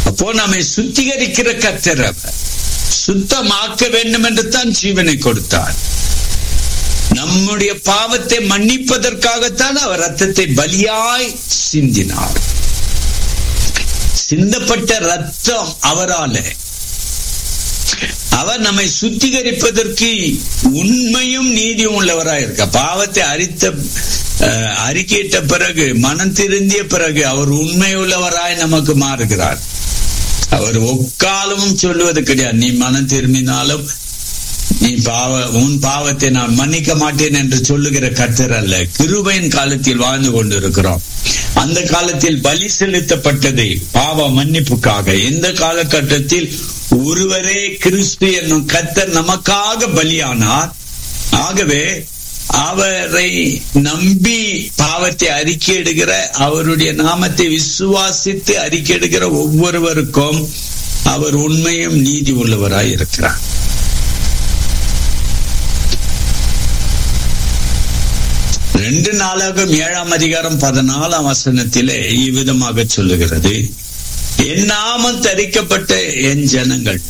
அப்போ நம்மை சுத்திகரிக்கிற கத்தர் அவர் சுத்தமாக்க வேண்டும் என்று தான் ஜீவனை கொடுத்தார் நம்முடைய பாவத்தை மன்னிப்பதற்காகத்தான் அவர் ரத்தத்தை பலியாய் சிந்தினார் சிந்தப்பட்ட ரத்தம் அவரால அவர் நம்மை சுத்திகரிப்பதற்கு உண்மையும் நீதியும் உள்ளவராய் இருக்க பாவத்தை அறித்த அஹ், அறிக்கையிட்ட பிறகு மனம் திருந்திய பிறகு அவர் உண்மை உள்ளவராய் நமக்கு மாறுகிறார் அவர் ஒக்காலமும் சொல்லுவது கிடையாது நீ மனம் திரும்பினாலும் நீ பாவ உன் பாவத்தை நான் மன்னிக்க மாட்டேன் என்று சொல்லுகிற கர்த்தர் அல்ல கிருபையின் காலத்தில் வாழ்ந்து கொண்டிருக்கிறோம் அந்த காலத்தில் பலி செலுத்தப்பட்டது பாவ மன்னிப்புக்காக இந்த காலகட்டத்தில் ஒருவரே கிறிஸ்து என்னும் கர்த்தர் நமக்காக பலியானார் ஆகவே அவரை நம்பி பாவத்தை அறிக்கையிடுகிற அவருடைய நாமத்தை விசுவாசித்து அறிக்கையிடுகிற ஒவ்வொருவருக்கும் அவர் உண்மையும் நீதி உள்ளவராய் இருக்கிறார் ரெண்டு நாளாகும் ஏழாம் அதிகாரம் பதினாலாம் வசனத்திலே இவ்விதமாக சொல்லுகிறது என் நாமம் தரிக்கப்பட்ட என் ஜனங்கள்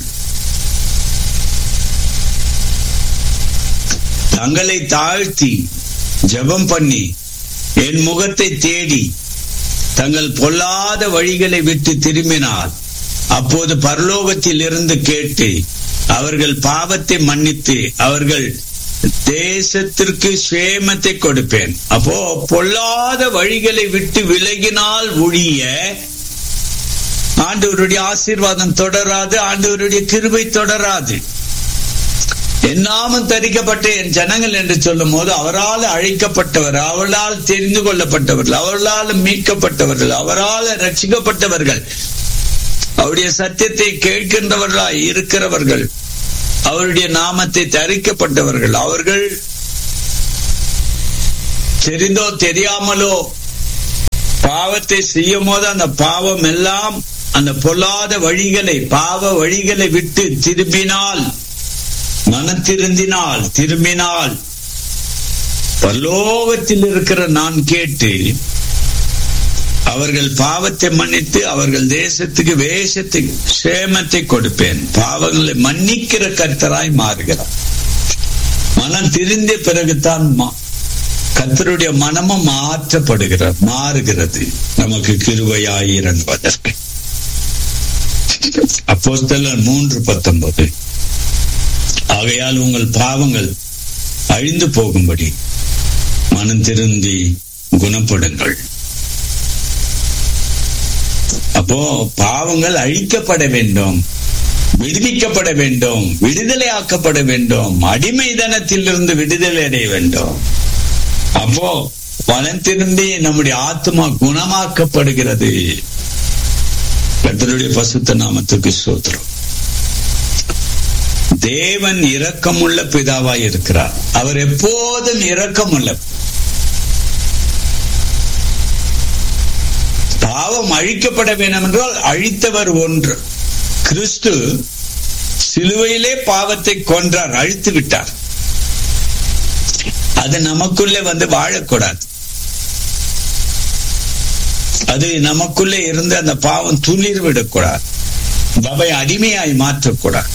தங்களை தாழ்த்தி ஜெபம் பண்ணி என் முகத்தை தேடி தங்கள் பொல்லாத வழிகளை விட்டு திரும்பினால் அப்போது பரலோகத்தில் இருந்து கேட்டு அவர்கள் பாவத்தை மன்னித்து அவர்கள் தேசத்திற்கு சேமத்தை கொடுப்பேன் அப்போ பொல்லாத வழிகளை விட்டு விலகினால் ஒழிய ஆண்டவருடைய ஆசீர்வாதம் தொடராது ஆண்டவருடைய கிருபை தொடராது என் நாமம் தரிக்கப்பட்ட என் ஜனங்கள் என்று சொல்லும் போது அவரால் அழைக்கப்பட்டவர் அவளால் தெரிந்து கொள்ளப்பட்டவர்கள் அவர்களால் மீட்கப்பட்டவர்கள் அவரால் ரட்சிக்கப்பட்டவர்கள் அவருடைய சத்தியத்தை கேட்கின்றவர்களாய் இருக்கிறவர்கள் அவருடைய நாமத்தை தரிக்கப்பட்டவர்கள் அவர்கள் தெரிந்தோ தெரியாமலோ பாவத்தை செய்யும் போது அந்த பாவம் எல்லாம் அந்த பொல்லாத வழிகளை பாவ வழிகளை விட்டு திரும்பினால் மனம் திருந்தினால் திரும்பினால் பரலோகத்தில் இருக்கிற நான் கேட்டு அவர்கள் பாவத்தை மன்னித்து அவர்கள் தேசத்துக்கு வேஷத்தை சேமத்தை கொடுப்பேன் பாவங்களை மன்னிக்கிற கர்த்தராய் மாறுகிறார் மனம் திருந்திய பிறகுதான் மா- கர்த்தருடைய மனமும் மாற்றப்படுகிறார் மாறுகிறது நமக்கு கிருபையாய் இறங்குவதற்கு அப்போஸ்தலர் மூன்று பத்தொன்பது ஆகையால் உங்கள் பாவங்கள் அழிந்து போகும்படி மனம் திருந்தி குணப்படுங்கள் அப்போ பாவங்கள் அழிக்கப்பட வேண்டும் விடுவிக்கப்பட வேண்டும் விடுதலை ஆக்கப்பட வேண்டும் அடிமைதனத்திலிருந்து விடுதலை அடைய வேண்டும் அப்போ மனம் திரும்பி நம்முடைய ஆத்மா குணமாக்கப்படுகிறது கர்த்தருடைய பசுத்த நாமத்துக்கு சோத்திரம் தேவன் இரக்கமுள்ள பிதாவாய் இருக்கிறார் அவர் எப்போதும் இரக்கமுள்ள பாவம் அழிக்கப்பட வேண்டும் என்றால் அழித்தவர் ஒன்று கிறிஸ்து சிலுவையிலே பாவத்தை கொன்றார் அழித்து விட்டார் அது நமக்குள்ளே வந்து வாழக்கூடாது அது நமக்குள்ளே இருந்து அந்த பாவம் துளிர் விடக்கூடாது அவை அடிமையாய் மாற்றக்கூடாது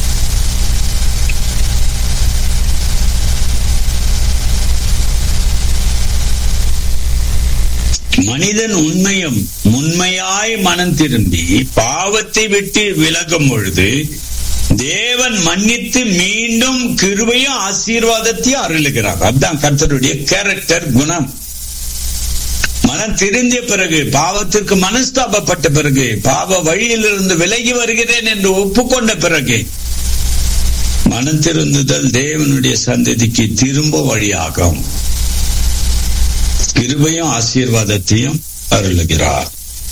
மனிதன் உண்மையும் உண்மையாய் மனம் திரும்பி பாவத்தை விட்டு விலகும் பொழுது தேவன் மன்னித்து மீண்டும் கிருபையும் ஆசீர்வாதத்தையும் அருளுகிறார் அதுதான் கர்த்தருடைய கேரக்டர் குணம் மனம் திருந்திய பிறகு பாவத்திற்கு மனஸ்தாபப்பட்ட பிறகு பாவ வழியிலிருந்து விலகி வருகிறேன் என்று ஒப்புக்கொண்ட பிறகு மனம் திருந்துதல் தேவனுடைய சந்ததிக்கு திரும்ப வழியாகும் கிருபையும் ஆசீர்வாதத்தையும் அருளுகிறார்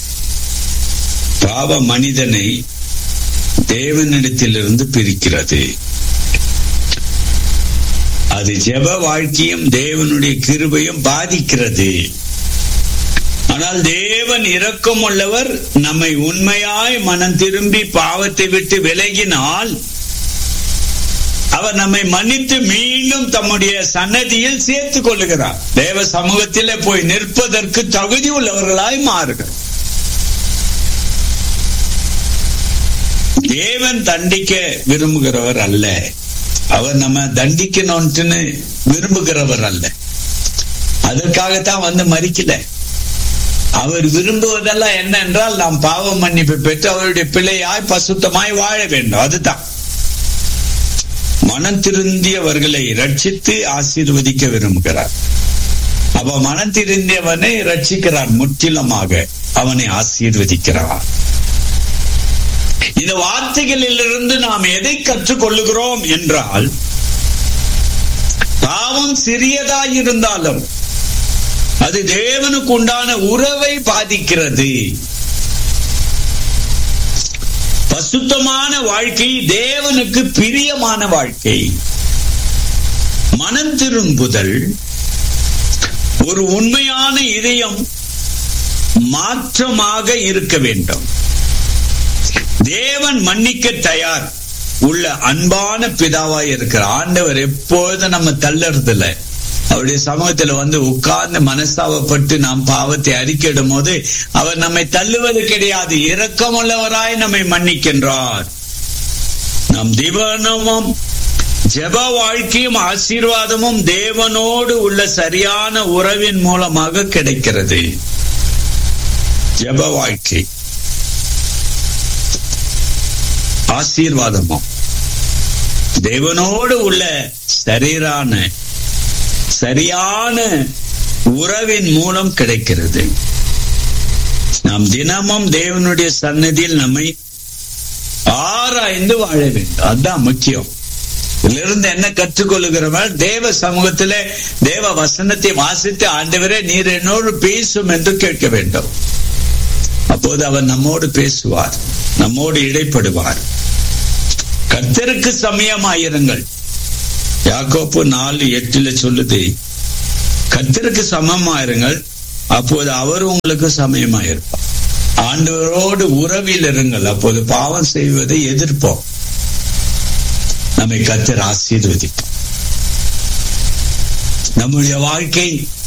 பாவ மனிதனை தேவனிடத்திலிருந்து பிரிக்கிறது அது ஜெப வாழ்க்கையும் தேவனுடைய கிருபையும் பாதிக்கிறது ஆனால் தேவன் இரக்கம் உள்ளவர் நம்மை உண்மையாய் மனம் திரும்பி பாவத்தை விட்டு விலகினால் அவர் நம்மை மன்னித்து மீண்டும் தம்முடைய சன்னதியில் சேர்த்துக் கொள்ளுகிறார் தேவ சமூகத்திலே போய் நிற்பதற்கு தகுதி உள்ளவர்களாய் மாறுகிறார் தேவன் தண்டிக்க விரும்புகிறவர் அல்ல அவர் நம்ம தண்டிக்கணும்னு விரும்புகிறவர் அல்ல அதற்காகத்தான் வந்து மறிக்கல அவர் விரும்புவதெல்லாம் என்ன என்றால் நாம் பாவ மன்னிப்பு பெற்று அவருடைய பிள்ளையாய் பசுத்தமாய் வாழ வேண்டும் அதுதான் மனம் திருந்தியவர்களை ரட்சித்து ஆசீர்வதிக்க விரும்புகிறார் அப்ப மனம் திருந்தியவனை ரட்சிக்கிறார் முற்றிலுமாக அவனை ஆசீர்வதிக்கிறார் இந்த வார்த்தைகளிலிருந்து நாம் எதை கற்றுக்கொள்ளுகிறோம் என்றால் பாவம் சிறியதாய் இருந்தாலும் அது தேவனுக்கு உண்டான உறவை பாதிக்கிறது பசுத்தமான வாழ்க்கை தேவனுக்கு பிரியமான வாழ்க்கை மனம் திரும்புதல் ஒரு உண்மையான இதயம் மாற்றமாக இருக்க வேண்டும் தேவன் மன்னிக்க தயார் உள்ள அன்பான பிதாவாய் இருக்கிற ஆண்டவர் எப்பொழுதும் நம்ம தள்ளறதில்ல அவருடைய சமூகத்துல வந்து உட்கார்ந்து மனஸ்தாபப்பட்டு நாம் பாவத்தை அறிக்கையிடும் போது அவர் நம்மை தள்ளுவது கிடையாது இரக்கமுள்ளவராய் நம்மை மன்னிக்கின்றார் நம் திவனமும் ஜெப வாழ்க்கையும் ஆசீர்வாதமும் தேவனோடு உள்ள சரியான உறவின் மூலமாக கிடைக்கிறது ஜெப வாழ்க்கை ஆசீர்வாதமும் தேவனோடு உள்ள சரீரான சரியான உறவின் மூலம் கிடைக்கிறது நாம் தினமும் தேவனுடைய சன்னதியில் நம்மை ஆராய்ந்து வாழ வேண்டும் அதுதான் முக்கியம் இதிலிருந்து என்ன கற்றுக்கொள்ளுகிறவர்கள் தேவ சமூகத்திலே தேவ வசனத்தை வாசித்து ஆண்டவரே நீர் என்னோடு பேசும் என்று கேட்க வேண்டும் அப்போது அவர் நம்மோடு பேசுவார் நம்மோடு இடைப்படுவார் கர்த்தருக்கு சமயமாயிருங்கள் யாக்கோப்பு நாலு எட்டுல சொல்லுது கர்த்தருக்கு சமமாயிருங்கள் அப்போது அவர் உங்களுக்கு சமயமாயிருப்பார் ஆண்டவரோடு உறவில் இருங்கள் அப்போது பாவம் செய்வதை எதிர்ப்போம் நம்மை கத்தர் ஆசீர்வதிப்போம் நம்முடைய வாழ்க்கை